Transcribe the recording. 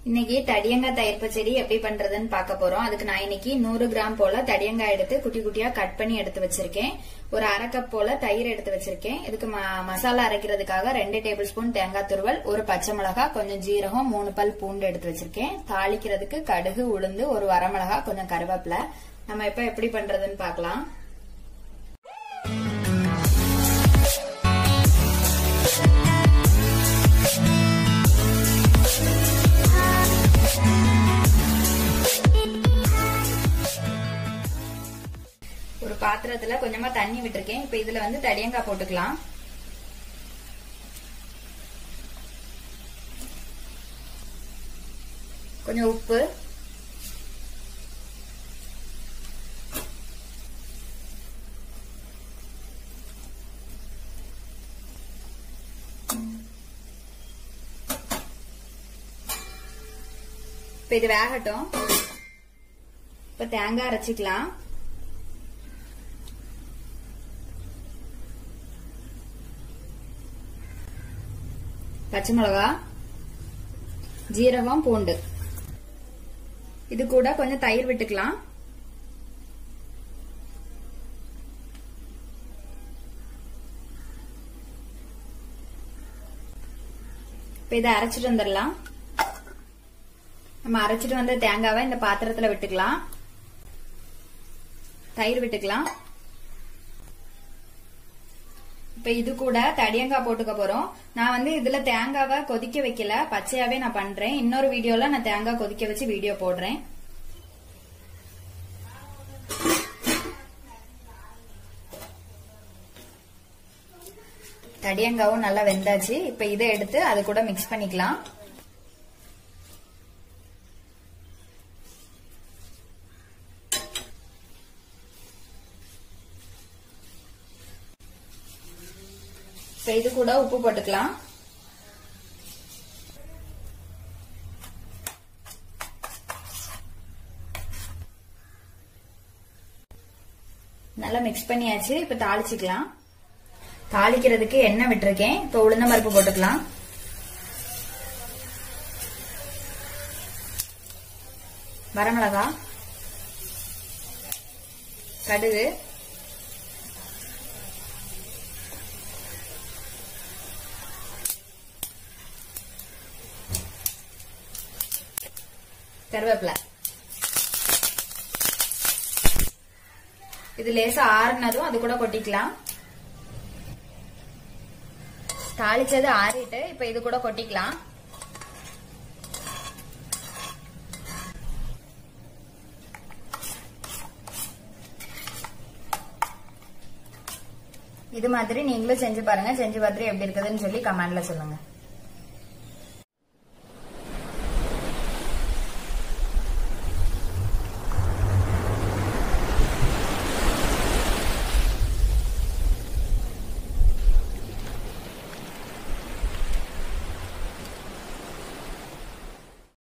இன்னைக்கு தடியங்காய் தயிர் பச்சடி எப்படி பண்றதுன்னு பார்க்க போறோம் அதுக்கு நான் இன்னைக்கு நூறு கிராம் போல தடியங்காய் எடுத்து குட்டி குட்டியா கட் பண்ணி எடுத்து வச்சிருக்கேன் ஒரு அரை கப் போல தயிர் எடுத்து வச்சிருக்கேன் இதுக்கு ம- மசாலா அரைக்கிறதுக்காக ரெண்டு டேபிள் ஸ்பூன் தேங்காய் துருவல் ஒரு பச்சை மிளகாய் கொஞ்சம் ஜீரகம் மூணு பல் பூண்டு எடுத்து வச்சிருக்கேன் தாளிக்கிறதுக்கு கடுகு உளுந்து ஒரு வரமிளகா கொஞ்சம் கருவேப்பிலை நம்ம இப்ப எப்படி பண்றதுன்னு பார்க்கலாம் ஒரு பாத்திரத்துல கொஞ்சமா தண்ணி விட்டுருக்கேன் இப்ப இதுல வந்து தடியங்காய் போட்டுக்கலாம் கொஞ்சம் உப்பு இப்ப இது வேகட்டும் இப்ப தேங்காய் அரைச்சிக்கலாம் பச்சை மிளகா ஜீரகம் பூண்டு இது கூட கொஞ்சம் தயிர் விட்டுக்கலாம் இப்ப இதை அரைச்சிட்டு வந்துடலாம் நம்ம அரைச்சிட்டு வந்த தேங்காவை இந்த பாத்திரத்துல விட்டுக்கலாம் தயிர் விட்டுக்கலாம் இப்ப இது கூட தடியங்காய் போட்டுக்க போறோம் நான் வந்து இதுல தேங்காவை கொதிக்க வைக்கல பச்சையாவே நான் பண்றேன் இன்னொரு வீடியோல நான் தேங்காய் கொதிக்க வச்சு வீடியோ போடுறேன் தடியங்காவும் நல்லா வெந்தாச்சு இப்ப இதை எடுத்து அது கூட மிக்ஸ் பண்ணிக்கலாம் இப்ப இது கூட உப்பு போட்டுக்கலாம் நல்லா மிக்ஸ் பண்ணியாச்சு இப்ப தாளிச்சுக்கலாம் தாளிக்கிறதுக்கு எண்ணெய் விட்டுருக்கேன் இப்ப உளுந்த பருப்பு போட்டுக்கலாம் வரமிளகா கடுகு கருவேப்பிலை இது லேசா ஆறுனதும் அது கூட கொட்டிக்கலாம் தாளிச்சது ஆறிட்டு இப்ப இது கூட கொட்டிக்கலாம் இது மாதிரி நீங்களும் செஞ்சு பாருங்க செஞ்சு பார்த்துட்டு எப்படி இருக்குதுன்னு சொல்லி கமெண்ட்ல சொல்லுங்க